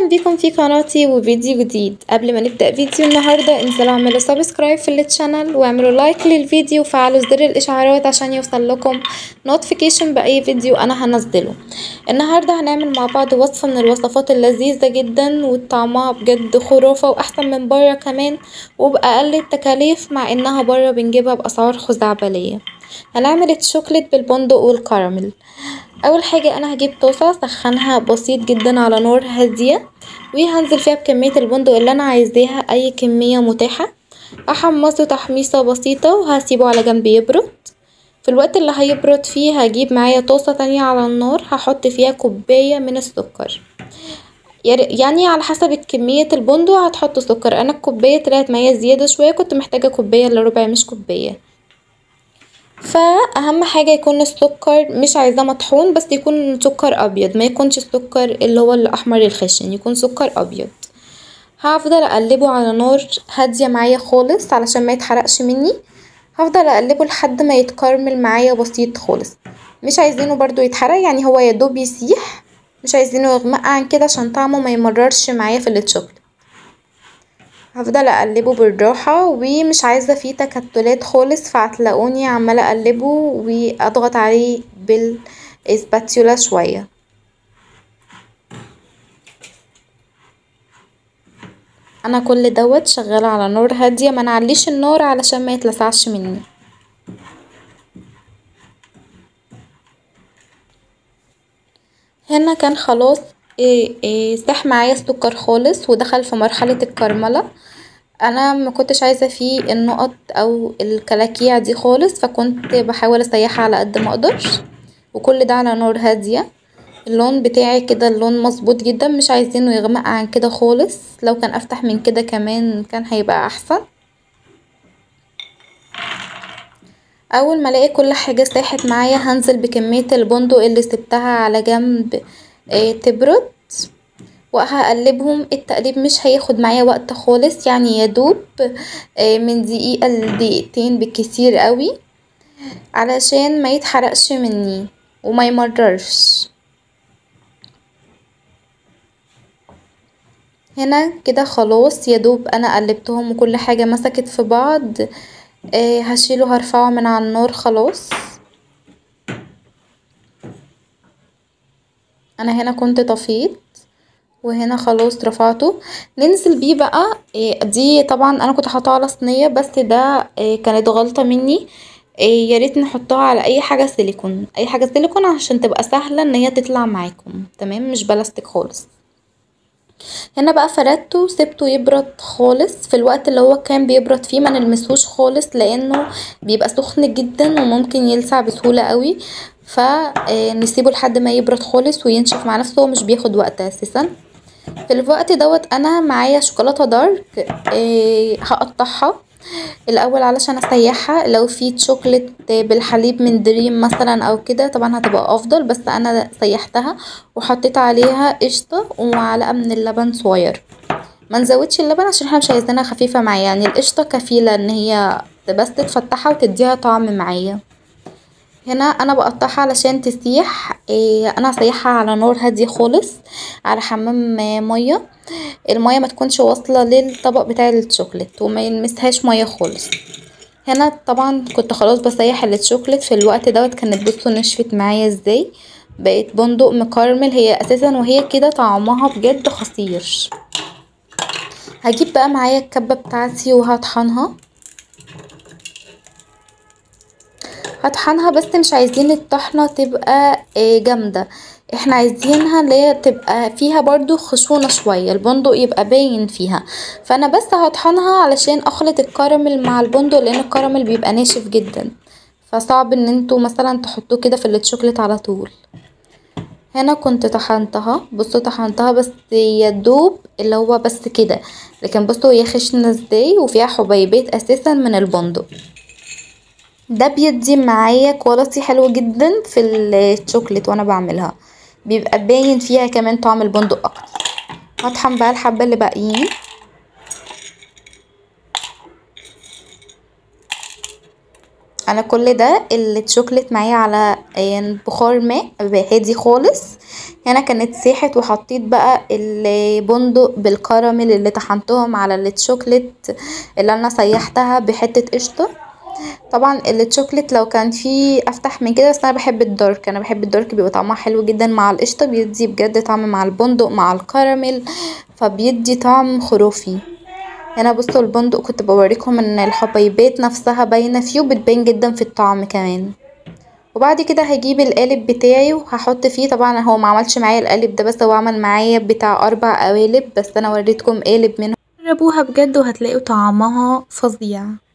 بيكم في قناتي وفيديو جديد قبل ما نبدأ فيديو النهاردة انزلوا اعملوا سبسكرايب في الشانل واعملوا لايك للفيديو وفعلوا زر الاشعارات عشان يوصل لكم نوتيفيكيشن بأي فيديو انا هنزله النهاردة هنعمل مع بعض وصفة من الوصفات اللذيذة جدا وطعمها بجد خرافة واحسن من بره كمان وبأقل التكاليف مع انها بره بنجيبها بأسعار خزعبلية هنعمل الشوكليت بالبندق والكراميل اول حاجة انا هجيب طاسة اسخنها بسيط جدا على نار هادية وهنزل فيها بكمية البندق اللي انا عايزاها اي كمية متاحة احمصه تحميصة بسيطة وهسيبه على جنب يبرد في الوقت اللي هيبرد فيه هجيب معايا طاسة تانية على النار هحط فيها كوباية من السكر يعني على حسب كمية البندق هتحط سكر انا الكوباية طلعت معايا زيادة شوية كنت محتاجة كوباية الا ربع مش كوباية فاهم حاجه يكون السكر مش عايزاه مطحون بس يكون سكر ابيض ما يكونش السكر اللي هو الاحمر الخشن يكون سكر ابيض هفضل اقلبه على نار هاديه معايا خالص علشان ما يتحرقش مني هفضل اقلبه لحد ما يتكرمل معايا بسيط خالص مش عايزينه برضو يتحرق يعني هو يدوب يسيح مش عايزينه يغمق عن كده عشان طعمه ما يمررش معايا في الشوكليت هفضل اقلبه بالراحة ومش عايزة فيه تكتلات خالص فهتلاقوني عمالة اقلبه واضغط عليه بالاسباتيولا شوية انا كل دوت شغالة على نار هادية ما نعليش النار علشان ما يتلسعش مني هنا كان خلاص إيه إيه ساح معايا السكر خالص ودخل في مرحلة الكرملة انا ما كنتش عايزة فيه النقط او الكلاكيع دي خالص فكنت بحاول اسيحها على قد ما اقدر وكل ده على نار هادية اللون بتاعي كده اللون مظبوط جدا مش عايزينه يغمق عن كده خالص لو كان افتح من كده كمان كان هيبقى احسن اول ما الاقي كل حاجة ساحت معايا هنزل بكمية البندق اللي سبتها على جنب إيه تبرد وهقلبهم التقليب مش هياخد معايا وقت خالص يعني يدوب إيه من دقيقة لدقيقتين بالكتير قوي علشان ما يتحرقش مني وما يمررش هنا كده خلاص يدوب انا قلبتهم وكل حاجة مسكت في بعض إيه هشيله هرفعه من على النار خلاص انا هنا كنت طفيت وهنا خلاص رفعته ننزل بيه بقى إيه دي طبعا انا كنت حاطاه على صينيه بس ده إيه كانت غلطه مني إيه يا ريت نحطها على اي حاجه سيليكون اي حاجه سيليكون عشان تبقى سهله ان هي تطلع معاكم تمام مش بلاستيك خالص هنا بقى فردته وسبته يبرد خالص في الوقت اللي هو كان بيبرد فيه ما نلمسهوش خالص لانه بيبقى سخن جدا وممكن يلسع بسهوله قوي فنسيبه لحد ما يبرد خالص وينشف مع نفسه هو مش بياخد وقت اساسا في الوقت دوت انا معايا شوكولاته دارك إيه هقطعها الاول علشان اسيحها لو في شوكليت بالحليب من دريم مثلا او كده طبعا هتبقى افضل بس انا سيحتها وحطيت عليها قشطه ومعلقه من اللبن صغير ما نزودش اللبن عشان احنا مش عايزينها خفيفه معايا يعني القشطه كفيله ان هي بس تتفتحها وتديها طعم معايا هنا انا بقطعها علشان تسيح إيه انا هسيحها على نار هاديه خالص على حمام ميه الميه ما تكونش واصله للطبق بتاع الشوكليت وما يلمسهاش ميه خالص هنا طبعا كنت خلاص بسيح الشوكليت في الوقت دوت كانت بصوا نشفت معايا ازاي بقت بندق مكرمل هي اساسا وهي كده طعمها بجد خطير هجيب بقى معايا الكبه بتاعتي وهطحنها هطحنها بس مش عايزين الطحنة تبقى جامدة احنا عايزينها اللي هي تبقى فيها برضو خشونة شوية البندق يبقى باين فيها فانا بس هطحنها علشان اخلط الكراميل مع البندق لان الكراميل بيبقى ناشف جدا فصعب ان انتوا مثلا تحطوه كده في الشوكليت على طول هنا كنت طحنتها بصوا طحنتها بس يدوب اللي هو بس كده لكن بصوا هي خشنة ازاي وفيها حبيبات اساسا من البندق ده بيدي معايا كواليتي حلو جدا في الشوكليت وانا بعملها بيبقى باين فيها كمان طعم البندق اكتر هطحن بقى الحبه اللي باقيين انا كل ده الشوكليت معايا على بخار ماء هادي خالص هنا كانت ساحت وحطيت بقى البندق بالكراميل اللي طحنتهم على الشوكليت اللي انا سيحتها بحتة قشطة طبعا الشوكليت لو كان فيه افتح من كده بس انا بحب الدارك انا بحب الدارك بيبقى طعمها حلو جدا مع القشطة بيدي بجد طعم مع البندق مع الكراميل فبيدي طعم خرافي هنا بصوا البندق كنت بوريكم ان الحبيبات نفسها باينة فيه وبتبان جدا في الطعم كمان وبعد كده هجيب القالب بتاعي وهحط فيه طبعا هو ما عملش معايا القالب ده بس هو عمل معايا بتاع اربع قوالب بس انا وريتكم قالب منهم جربوها بجد وهتلاقوا طعمها فظيع